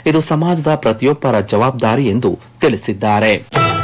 ಇದು ಸಮಾಜದ ಪ್ರತಿಯೊಬ್ಬರ ಜವಾಬ್ದಾರಿ ಎಂದು ತಿಳಿಸಿದ್ದಾರೆ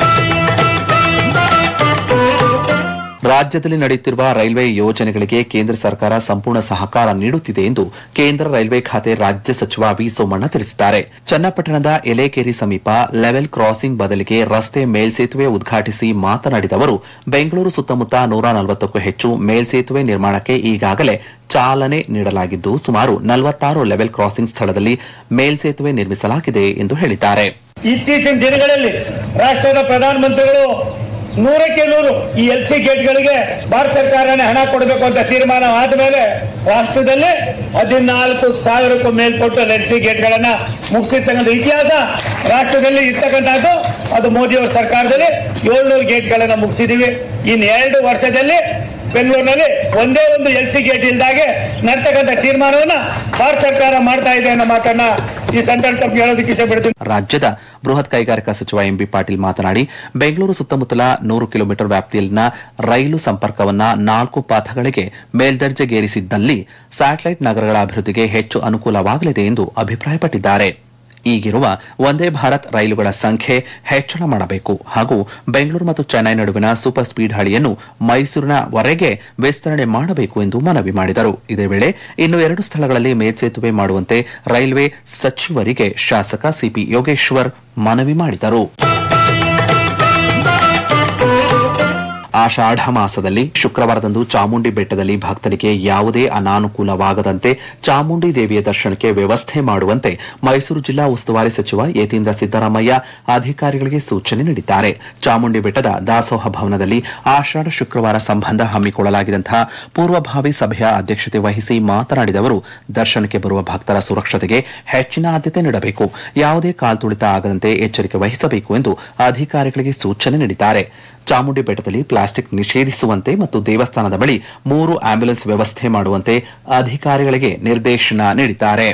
ರಾಜ್ಯದಲ್ಲಿ ನಡೆಯುತ್ತಿರುವ ರೈಲ್ವೆ ಯೋಜನೆಗಳಿಗೆ ಕೇಂದ್ರ ಸರ್ಕಾರ ಸಂಪೂರ್ಣ ಸಹಕಾರ ನೀಡುತ್ತಿದೆ ಎಂದು ಕೇಂದ್ರ ರೈಲ್ವೆ ಖಾತೆ ರಾಜ್ಯ ಸಚಿವ ವಿ ಸೋಮಣ್ಣ ತಿಳಿಸಿದ್ದಾರೆ ಚನ್ನಪಟ್ಟಣದ ಎಲೆಕೇರಿ ಸಮೀಪ ಲೆವೆಲ್ ಕ್ರಾಸಿಂಗ್ ಬದಲಿಗೆ ರಸ್ತೆ ಮೇಲ್ಸೇತುವೆ ಉದ್ಘಾಟಿಸಿ ಮಾತನಾಡಿದ ಅವರು ಬೆಂಗಳೂರು ಸುತ್ತಮುತ್ತ ನೂರ ನಲವತ್ತಕ್ಕೂ ಹೆಚ್ಚು ಮೇಲ್ಸೇತುವೆ ನಿರ್ಮಾಣಕ್ಕೆ ಈಗಾಗಲೇ ಚಾಲನೆ ನೀಡಲಾಗಿದ್ದು ಸುಮಾರು ನಲವತ್ತಾರು ಲೆವೆಲ್ ಕ್ರಾಸಿಂಗ್ ಸ್ಥಳದಲ್ಲಿ ಮೇಲ್ಸೇತುವೆ ನಿರ್ಮಿಸಲಾಗಿದೆ ಎಂದು ಹೇಳಿದ್ದಾರೆ ಇತ್ತೀಚಿನ ದಿನಗಳಲ್ಲಿ ರಾಷ್ಟ್ರದ ಪ್ರಧಾನಮಂತ್ರಿಗಳು ನೂರಕ್ಕೆ ನೂರು ಈ ಎಲ್ ಸಿ ಗೇಟ್ಗಳಿಗೆ ಭಾರತ ಸರ್ಕಾರನೇ ಹಣ ಕೊಡಬೇಕು ಅಂತ ತೀರ್ಮಾನ ಆದಮೇಲೆ ರಾಷ್ಟ್ರದಲ್ಲಿ ಹದಿನಾಲ್ಕು ಸಾವಿರಕ್ಕೂ ಮೇಲ್ಪಟ್ಟು ಎಲ್ ಸಿ ಗೇಟ್ಗಳನ್ನ ಮುಗಿಸಿರ್ತಕ್ಕಂಥ ಇತಿಹಾಸ ರಾಷ್ಟ್ರದಲ್ಲಿ ಇರ್ತಕ್ಕಂಥದ್ದು ಅದು ಮೋದಿಯವರ ಸರ್ಕಾರದಲ್ಲಿ ಏಳ್ನೂರು ಗೇಟ್ಗಳನ್ನ ಮುಗಿಸಿದೀವಿ ಇನ್ನು ಎರಡು ವರ್ಷದಲ್ಲಿ ಬೆಂಗಳೂರಿನಲ್ಲಿ ಒಂದೇ ಒಂದು ಎಲ್ ಸಿ ಗೇಟ್ ಇಲ್ದಾಗೆ ನಡ್ತಕ್ಕಂಥ ತೀರ್ಮಾನವನ್ನ ಭಾರತ ಸರ್ಕಾರ ಮಾಡ್ತಾ ಇದೆ ಅನ್ನೋ ಮಾತನ್ನ ಈ ಸಂದರ್ಭ ಹೇಳೋದಕ್ಕೆ ಇಷ್ಟಪಡ್ತೀನಿ ರಾಜ್ಯದ ಬೃಹತ್ ಕೈಗಾರಿಕಾ ಸಚಿವ ಎಂಬಿ ಪಾಟೀಲ್ ಮಾತನಾಡಿ ಬೆಂಗಳೂರು ಸುತ್ತಮುತ್ತಲ ನೂರು ಕಿಲೋಮೀಟರ್ ವ್ಯಾಪ್ತಿಯಲ್ಲಿನ ರೈಲು ಸಂಪರ್ಕವನ್ನ ನಾಲ್ಕು ಪಥಗಳಿಗೆ ಮೇಲ್ದರ್ಜೆಗೇರಿಸಿದ್ದಲ್ಲಿ ಸ್ಯಾಟಲೈಟ್ ನಗರಗಳ ಅಭಿವೃದ್ಧಿಗೆ ಹೆಚ್ಚು ಅನುಕೂಲವಾಗಲಿದೆ ಎಂದು ಅಭಿಪ್ರಾಯಪಟ್ಟಿದ್ದಾರೆ ಈಗಿರುವ ಒಂದೇ ಭಾರತ್ ರೈಲುಗಳ ಸಂಖ್ಯೆ ಹೆಚ್ಚಳ ಮಾಡಬೇಕು ಹಾಗೂ ಬೆಂಗಳೂರು ಮತ್ತು ಚೆನ್ನೈ ನಡುವಿನ ಸೂಪರ್ ಸ್ಪೀಡ್ ಹಳಿಯನ್ನು ಮೈಸೂರಿನವರೆಗೆ ವಿಸ್ತರಣೆ ಮಾಡಬೇಕು ಎಂದು ಮನವಿ ಮಾಡಿದರು ಇದೇ ವೇಳೆ ಇನ್ನು ಎರಡು ಸ್ಥಳಗಳಲ್ಲಿ ಮೇಲ್ಸೇತುವೆ ಮಾಡುವಂತೆ ರೈಲ್ವೆ ಸಚಿವರಿಗೆ ಶಾಸಕ ಸಿಪಿ ಯೋಗೇಶ್ವರ್ ಮನವಿ ಮಾಡಿದರು ಆಷಾಢ ಮಾಸದಲ್ಲಿ ಶುಕ್ರವಾರದಂದು ಚಾಮುಂಡಿ ಬೆಟ್ಟದಲ್ಲಿ ಭಕ್ತರಿಗೆ ಯಾವುದೇ ಅನಾನುಕೂಲವಾಗದಂತೆ ಚಾಮುಂಡಿ ದೇವಿಯ ದರ್ಶನಕ್ಕೆ ವ್ಯವಸ್ಥೆ ಮಾಡುವಂತೆ ಮೈಸೂರು ಜಿಲ್ಲಾ ಉಸ್ತುವಾರಿ ಸಚಿವ ಯತೀಂದ್ರ ಸಿದ್ದರಾಮಯ್ಯ ಅಧಿಕಾರಿಗಳಿಗೆ ಸೂಚನೆ ನೀಡಿದ್ದಾರೆ ಚಾಮುಂಡಿ ಬೆಟ್ಟದ ದಾಸೋಹ ಭವನದಲ್ಲಿ ಆಷಾಢ ಶುಕ್ರವಾರ ಸಂಬಂಧ ಹಮ್ಮಿಕೊಳ್ಳಲಾಗಿದ್ದಂತಹ ಪೂರ್ವಭಾವಿ ಸಭೆಯ ಅಧ್ಯಕ್ಷತೆ ವಹಿಸಿ ಮಾತನಾಡಿದ ಅವರು ದರ್ಶನಕ್ಕೆ ಬರುವ ಭಕ್ತರ ಸುರಕ್ಷತೆಗೆ ಹೆಚ್ಚಿನ ಆದ್ಯತೆ ನೀಡಬೇಕು ಯಾವುದೇ ಕಾಲ್ತುಳಿತ ಆಗದಂತೆ ಎಚ್ಚರಿಕೆ ವಹಿಸಬೇಕು ಎಂದು ಅಧಿಕಾರಿಗಳಿಗೆ ಸೂಚನೆ ನೀಡಿದ್ದಾರೆ ಚಾಮುಂಡಿ ಬೆಟ್ಟದಲ್ಲಿ ಪ್ಲಾಸ್ಟಿಕ್ ನಿಷೇಧಿಸುವಂತೆ ಮತ್ತು ದೇವಸ್ಥಾನದ ಬಳಿ ಮೂರು ಆಂಬ್ಯುಲೆನ್ಸ್ ವ್ಯವಸ್ಥೆ ಮಾಡುವಂತೆ ಅಧಿಕಾರಿಗಳಿಗೆ ನಿರ್ದೇಶನ ನೀಡಿದ್ದಾರೆ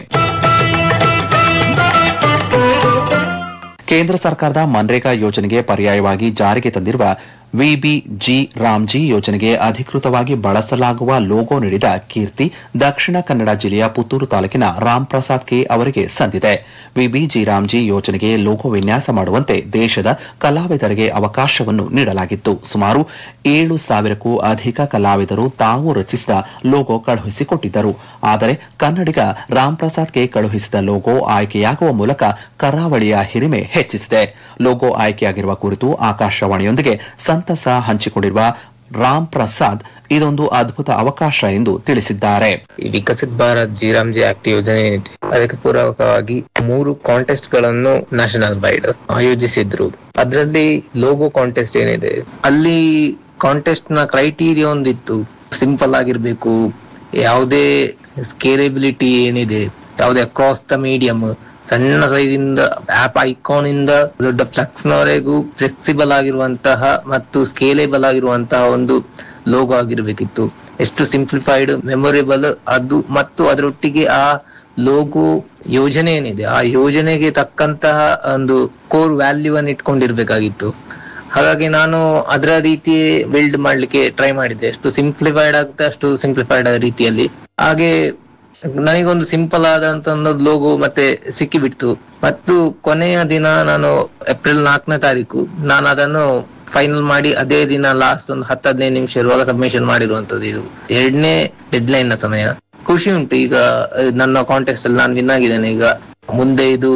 ಕೇಂದ್ರ ಸರ್ಕಾರದ ಮನ್ರೇಗಾ ಯೋಜನೆಗೆ ಪರ್ಯಾಯವಾಗಿ ಜಾರಿಗೆ ತಂದಿರುವ ವಿಬಿಜಿ ರಾಮ್ಜಿ ಯೋಜನೆಗೆ ಅಧಿಕೃತವಾಗಿ ಬಳಸಲಾಗುವ ಲೋಗೋ ನೀಡಿದ ಕೀರ್ತಿ ದಕ್ಷಿಣ ಕನ್ನಡ ಜಿಲ್ಲೆಯ ಪುತ್ತೂರು ತಾಲೂಕಿನ ರಾಮ್ ಪ್ರಸಾದ್ ಕೆ ಅವರಿಗೆ ಸಂದಿದೆ ವಿಬಿಜಿ ರಾಮ್ಜಿ ಯೋಜನೆಗೆ ಲೋಗೋ ವಿನ್ಯಾಸ ಮಾಡುವಂತೆ ದೇಶದ ಕಲಾವಿದರಿಗೆ ಅವಕಾಶವನ್ನು ನೀಡಲಾಗಿತ್ತು ಸುಮಾರು ಏಳು ಸಾವಿರಕ್ಕೂ ಅಧಿಕ ಕಲಾವಿದರು ತಾವು ರಚಿಸಿದ ಲೋಗೋ ಕಳುಹಿಸಿಕೊಟ್ಟಿದ್ದರು ಆದರೆ ಕನ್ನಡಿಗ ರಾಮ್ ಪ್ರಸಾದ್ ಕೆ ಕಳುಹಿಸಿದ ಲೋಗೋ ಆಯ್ಕೆಯಾಗುವ ಮೂಲಕ ಕರಾವಳಿಯ ಹಿರಿಮೆ ಹೆಚ್ಚಿಸಿದೆ ಲೋಗೋ ಆಯ್ಕೆಯಾಗಿರುವ ಕುರಿತು ಆಕಾಶವಾಣಿಯೊಂದಿಗೆ ಸಂತಸ ಹಂಚಿಕೊಂಡಿರುವ ರಾಮ್ ಪ್ರಸಾದ್ ಇದೊಂದು ಅದ್ಭುತ ಅವಕಾಶ ಎಂದು ತಿಳಿಸಿದ್ದಾರೆ ಈ ವಿಕಸಿತ್ ಭಾರತ್ ಜಿರಾಮ್ಜಿ ಆಕ್ಟ್ ಯೋಜನೆ ಏನಿದೆ ಅದಕ್ಕೆ ಪೂರಕವಾಗಿ ಮೂರು ಕಾಂಟೆಸ್ಟ್ ಗಳನ್ನು ನ್ಯಾಷನಲ್ ವೈಡ್ ಆಯೋಜಿಸಿದ್ರು ಅದರಲ್ಲಿ ಲೋಗೋ ಕಾಂಟೆಸ್ಟ್ ಏನಿದೆ ಅಲ್ಲಿ ಕಾಂಟೆಸ್ಟ್ ನ ಕ್ರೈಟೀರಿಯಾ ಒಂದಿತ್ತು ಸಿಂಪಲ್ ಆಗಿರ್ಬೇಕು ಯಾವುದೇ ಸ್ಕೇಲೆಬಿಲಿಟಿ ಏನಿದೆ ಯಾವುದೇ ಅಕ್ರಾಸ್ ದ ಮೀಡಿಯಂ ಸಣ್ಣ ಸೈಜ್ ಇಂದ ಆಪ್ ಐಕಾನ್ ಇಂದ ದೊಡ್ಡ ಫ್ಲೆಕ್ಸ್ ನವರೆಗೂ ಫ್ಲೆಕ್ಸಿಬಲ್ ಆಗಿರುವಂತಹ ಮತ್ತು ಸ್ಕೇಲೇಬಲ್ ಆಗಿರುವಂತಹ ಒಂದು ಲೋಗೋ ಆಗಿರ್ಬೇಕಿತ್ತು ಎಷ್ಟು ಸಿಂಪ್ಲಿಫೈಡ್ ಮೆಮೊರೇಬಲ್ ಅದು ಮತ್ತು ಅದರೊಟ್ಟಿಗೆ ಆ ಲೋಗೋ ಯೋಜನೆ ಏನಿದೆ ಆ ಯೋಜನೆಗೆ ತಕ್ಕಂತಹ ಒಂದು ಕೋರ್ ವ್ಯಾಲ್ಯೂ ಅನ್ನು ಇಟ್ಕೊಂಡಿರ್ಬೇಕಾಗಿತ್ತು ಹಾಗಾಗಿ ನಾನು ಅದರ ರೀತಿ ಬಿಲ್ಡ್ ಮಾಡ್ಲಿಕ್ಕೆ ಟ್ರೈ ಮಾಡಿದ್ದೆ ಎಷ್ಟು ಸಿಂಪ್ಲಿಫೈಡ್ ಆಗುತ್ತೆ ಅಷ್ಟು ಸಿಂಪ್ಲಿಫೈಡ್ ರೀತಿಯಲ್ಲಿ ಹಾಗೆ ನನಗೊಂದು ಸಿಂಪಲ್ ಆದಂತ ಒಂದು ಲೋಗೋ ಮತ್ತೆ ಸಿಕ್ಕಿಬಿಡ್ತು ಮತ್ತು ಕೊನೆಯ ದಿನ ನಾನು ಏಪ್ರಿಲ್ ನಾಲ್ಕನೇ ತಾರೀಕು ನಾನು ಅದನ್ನು ಫೈನಲ್ ಮಾಡಿ ಅದೇ ದಿನ ಲಾಸ್ಟ್ ಒಂದು ಹತ್ತು ಹದಿನೈದು ನಿಮಿಷ ಇರುವಾಗ ಸಬ್ಮಿಷನ್ ಮಾಡಿರುವಂತದ್ದು ಇದು ಎರಡನೇ ಡೆಡ್ ಲೈನ್ ನ ಸಮಯ ಖುಷಿ ಉಂಟು ಈಗ ಅಹ್, ನನ್ನ ಕಾಂಟೆಸ್ಟ್ ಅಲ್ಲಿ ನಾನು ವಿನ್ ಆಗಿದ್ದೇನೆ ಈಗ ಮುಂದೆ ಇದು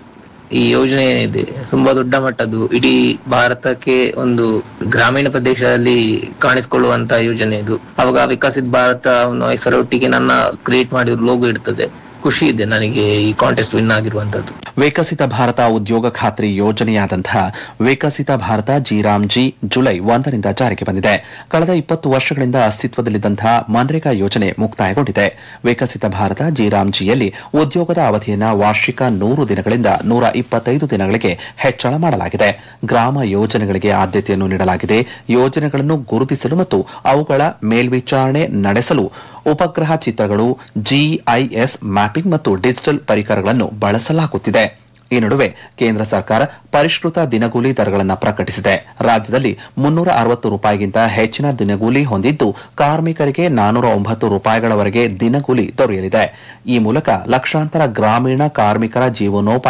ಈ ಯೋಜನೆ ಏನಿದೆ ತುಂಬಾ ದೊಡ್ಡ ಮಟ್ಟದ್ದು ಇಡೀ ಭಾರತಕ್ಕೆ ಒಂದು ಗ್ರಾಮೀಣ ಪ್ರದೇಶದಲ್ಲಿ ಕಾಣಿಸಿಕೊಳ್ಳುವಂತ ಯೋಜನೆ ಇದು ಅವಾಗ ವಿಕಸಿತ್ ಭಾರತ ಅನ್ನೋ ಹೆಸರೊಟ್ಟಿಗೆ ನನ್ನ ಕ್ರಿಯೇಟ್ ಮಾಡಿರೋ ಲೋಗೋ ಇರ್ತದೆ ಖುಷಿ ಇದೆ ನನಗೆ ಈ ಕಾಂಟೆಸ್ಟ್ ವಿನ್ ಆಗಿರುವಂತದ್ದು ವಿಕಸಿತ ಭಾರತ ಉದ್ಯೋಗ ಖಾತ್ರಿ ಯೋಜನೆಯಾದಂತಹ ವಿಕಸಿತ ಭಾರತ ಜಿರಾಮ್ಜಿ ಜುಲೈ ಒಂದರಿಂದ ಜಾರಿಗೆ ಬಂದಿದೆ ಕಳೆದ ಇಪ್ಪತ್ತು ವರ್ಷಗಳಿಂದ ಅಸ್ತಿತ್ವದಲ್ಲಿದ್ದಂತಹ ಮನ್ರೇಗಾ ಯೋಜನೆ ಮುಕ್ತಾಯಗೊಂಡಿದೆ ವಿಕಸಿತ ಭಾರತ ಜಿರಾಮ್ಜಿಯಲ್ಲಿ ಉದ್ಯೋಗದ ಅವಧಿಯನ್ನ ವಾರ್ಷಿಕ ನೂರು ದಿನಗಳಿಂದ ನೂರ ಇಪ್ಪತ್ತೈದು ದಿನಗಳಿಗೆ ಹೆಚ್ಚಳ ಮಾಡಲಾಗಿದೆ ಗ್ರಾಮ ಯೋಜನೆಗಳಿಗೆ ಆದ್ಯತೆಯನ್ನು ನೀಡಲಾಗಿದೆ ಯೋಜನೆಗಳನ್ನು ಗುರುತಿಸಲು ಮತ್ತು ಅವುಗಳ ಮೇಲ್ವಿಚಾರಣೆ ನಡೆಸಲು ಉಪಗ್ರಹ ಚಿತ್ರಗಳು ಜಿಐಎಸ್ ಮ್ಯಾಪಿಂಗ್ ಮತ್ತು ಡಿಜಿಟಲ್ ಪರಿಕರಗಳನ್ನು ಬಳಸಲಾಗುತ್ತಿದೆ ಈ ನಡುವೆ ಕೇಂದ್ರ ಸರ್ಕಾರ ಪರಿಷ್ಕೃತ ದಿನಗೂಲಿ ದರಗಳನ್ನು ಪ್ರಕಟಿಸಿದೆ ರಾಜ್ಯದಲ್ಲಿ ಮುನ್ನೂರ ಅರವತ್ತು ರೂಪಾಯಿಗಿಂತ ಹೆಚ್ಚಿನ ದಿನಗೂಲಿ ಹೊಂದಿದ್ದು ಕಾರ್ಮಿಕರಿಗೆ ನಾನೂರ ಒಂಬತ್ತು ರೂಪಾಯಿಗಳವರೆಗೆ ದಿನಗೂಲಿ ದೊರೆಯಲಿದೆ ಈ ಮೂಲಕ ಲಕ್ಷಾಂತರ ಗ್ರಾಮೀಣ ಕಾರ್ಮಿಕರ ಜೀವನೋಪಾಯ